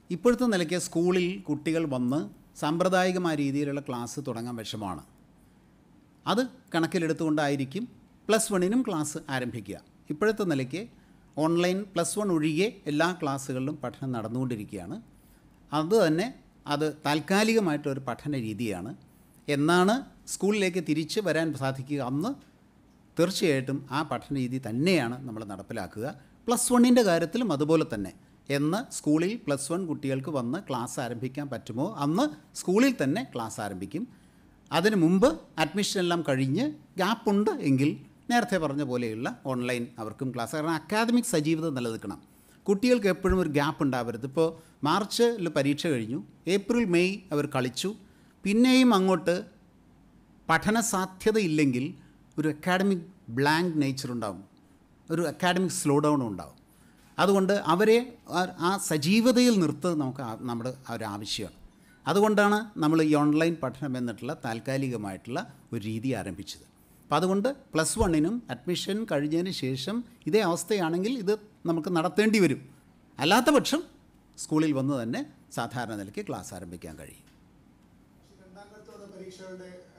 ഇപ്പോഴത്തെ നിലയ്ക്ക് സ്കൂളിൽ കുട്ടികൾ വന്ന് സാമ്പ്രദായികമായ രീതിയിലുള്ള ക്ലാസ് തുടങ്ങാൻ വിഷമമാണ് അത് കണക്കിലെടുത്തുകൊണ്ടായിരിക്കും പ്ലസ് വണ്ണിനും ക്ലാസ് ആരംഭിക്കുക ഇപ്പോഴത്തെ നിലയ്ക്ക് ഓൺലൈൻ പ്ലസ് വൺ ഒഴികെ എല്ലാ ക്ലാസ്സുകളിലും പഠനം നടന്നുകൊണ്ടിരിക്കുകയാണ് അത് തന്നെ അത് താൽക്കാലികമായിട്ടൊരു പഠന രീതിയാണ് എന്നാണ് സ്കൂളിലേക്ക് തിരിച്ച് വരാൻ സാധിക്കുക അന്ന് തീർച്ചയായിട്ടും ആ പഠന രീതി തന്നെയാണ് നമ്മൾ നടപ്പിലാക്കുക പ്ലസ് വണ്ണിൻ്റെ കാര്യത്തിലും അതുപോലെ തന്നെ എന്ന് സ്കൂളിൽ പ്ലസ് വൺ കുട്ടികൾക്ക് വന്ന് ക്ലാസ് ആരംഭിക്കാൻ പറ്റുമോ അന്ന് സ്കൂളിൽ തന്നെ ക്ലാസ് ആരംഭിക്കും അതിനു മുമ്പ് അഡ്മിഷൻ എല്ലാം കഴിഞ്ഞ് ഗ്യാപ്പുണ്ട് എങ്കിൽ നേരത്തെ പറഞ്ഞ പോലെയുള്ള ഓൺലൈൻ അവർക്കും ക്ലാസ് കാരണം അക്കാദമിക് സജീവത നിലനിൽക്കണം കുട്ടികൾക്ക് എപ്പോഴും ഒരു ഗ്യാപ്പ് ഉണ്ടാവരുത് ഇപ്പോൾ മാർച്ചിൽ പരീക്ഷ കഴിഞ്ഞു ഏപ്രിൽ മെയ് അവർ കളിച്ചു പിന്നെയും അങ്ങോട്ട് പഠന സാധ്യതയില്ലെങ്കിൽ ഒരു അക്കാഡമിക് ബ്ലാങ്ക് നേച്ചർ ഉണ്ടാവും ഒരു അക്കാഡമിക് സ്ലോ ഡൗൺ ഉണ്ടാവും അതുകൊണ്ട് അവരെ ആ- ആ സജീവതയിൽ നിർത്തുന്നത് നമുക്ക് ആ- നമ്മുടെ ആ ഒരു ആവശ്യമാണ് അതുകൊണ്ടാണ് നമ്മൾ ഈ ഓൺലൈൻ പഠനം എന്നിട്ടുള്ള താൽക്കാലികമായിട്ടുള്ള ഒരു രീതി ആരംഭിച്ചത് അപ്പം അതുകൊണ്ട് പ്ലസ് വണ്ണിനും അഡ്മിഷൻ കഴിഞ്ഞതിന് ശേഷം ഇതേ അവസ്ഥയാണെങ്കിൽ ഇത് നമുക്ക് നടത്തേണ്ടി വരും അല്ലാത്ത പക്ഷം സ്കൂളിൽ വന്ന് തന്നെ സാധാരണ നിലയ്ക്ക് ക്ലാസ് ആരംഭിക്കാൻ കഴിയും രണ്ടാം ഘട്ട പരീക്ഷകളുടെ